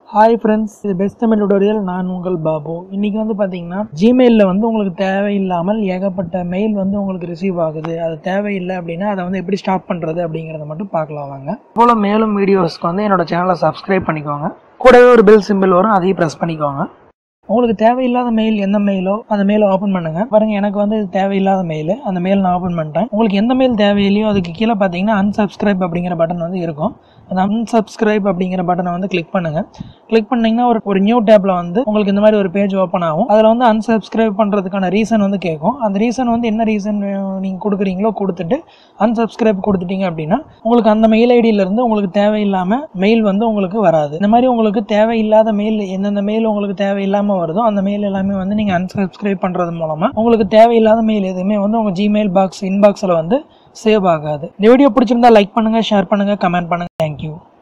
hi friends இது best Tamil tutorial நான் உங்கள் பாபு இன்னைக்கு வந்து பார்த்தீங்கன்னா ஜிமெயிலில் வந்து உங்களுக்கு தேவையில்லாமல் ஏகப்பட்ட மெயில் வந்து உங்களுக்கு ரிசீவ் ஆகுது அது தேவையில்லை அப்படின்னா அதை வந்து எப்படி ஸ்டாப் பண்ணுறது அப்படிங்கிறத மட்டும் பார்க்கலாம் வாங்க போல் மேலும் வீடியோஸ்க்கு வந்து என்னோட சேனலை சப்ஸ்கிரைப் பண்ணிக்கோங்க கூடவே ஒரு பெல் சிம்பிள் வரும் அதையும் ப்ரெஸ் பண்ணிக்கோங்க உங்களுக்கு தேவையில்லாத மெயில் எந்த மெயிலோ அந்த மெயிலை ஓப்பன் பண்ணுங்க பாருங்க எனக்கு வந்து இது தேவையில்லாத மெயில் அந்த மெயில் நான் ஓப்பன் பண்ணிட்டேன் உங்களுக்கு எந்த மெயில் தேவையில்லையோ அதுக்கு கீழே பார்த்தீங்கன்னா unsubscribe அப்படிங்கிற பட்டன் வந்து இருக்கும் அந்த unsubscribe அப்படிங்கிற பட்டனை வந்து கிளிக் பண்ணுங்க கிளிக் பண்ணீங்கன்னா ஒரு ஒரு நியூ டேப்ல வந்து உங்களுக்கு இந்த மாதிரி ஒரு பேஜ் ஓப்பன் ஆகும் அதில் வந்து unsubscribe பண்ணுறதுக்கான ரீசன் வந்து கேட்கும் அந்த ரீசன் வந்து என்ன ரீசன் நீங்கள் கொடுக்குறீங்களோ கொடுத்துட்டு unsubscribe கொடுத்துட்டீங்க அப்படின்னா உங்களுக்கு அந்த மெயில் ஐடியிலேருந்து உங்களுக்கு தேவையில்லாமல் மெயில் வந்து உங்களுக்கு வராது இந்த மாதிரி உங்களுக்கு தேவையில்லாத மெயில் எந்தெந்த மெயில் உங்களுக்கு தேவையில்லாமல் வருதோ அந்த மெயில் எல்லாமே வந்து நீங்கள் unsubscribe பண்ணுறது மூலமாக உங்களுக்கு தேவையில்லாத மெயில் எதுவுமே வந்து உங்கள் ஜிமெயில் பாக்ஸ் இன்பாக்ஸில் வந்து சேவ் ஆகாது இந்த வீடியோ பிடிச்சிருந்தா லைக் பண்ணுங்கள் ஷேர் பண்ணுங்கள் கமெண்ட் பண்ணுங்கள் தேங்க்யூ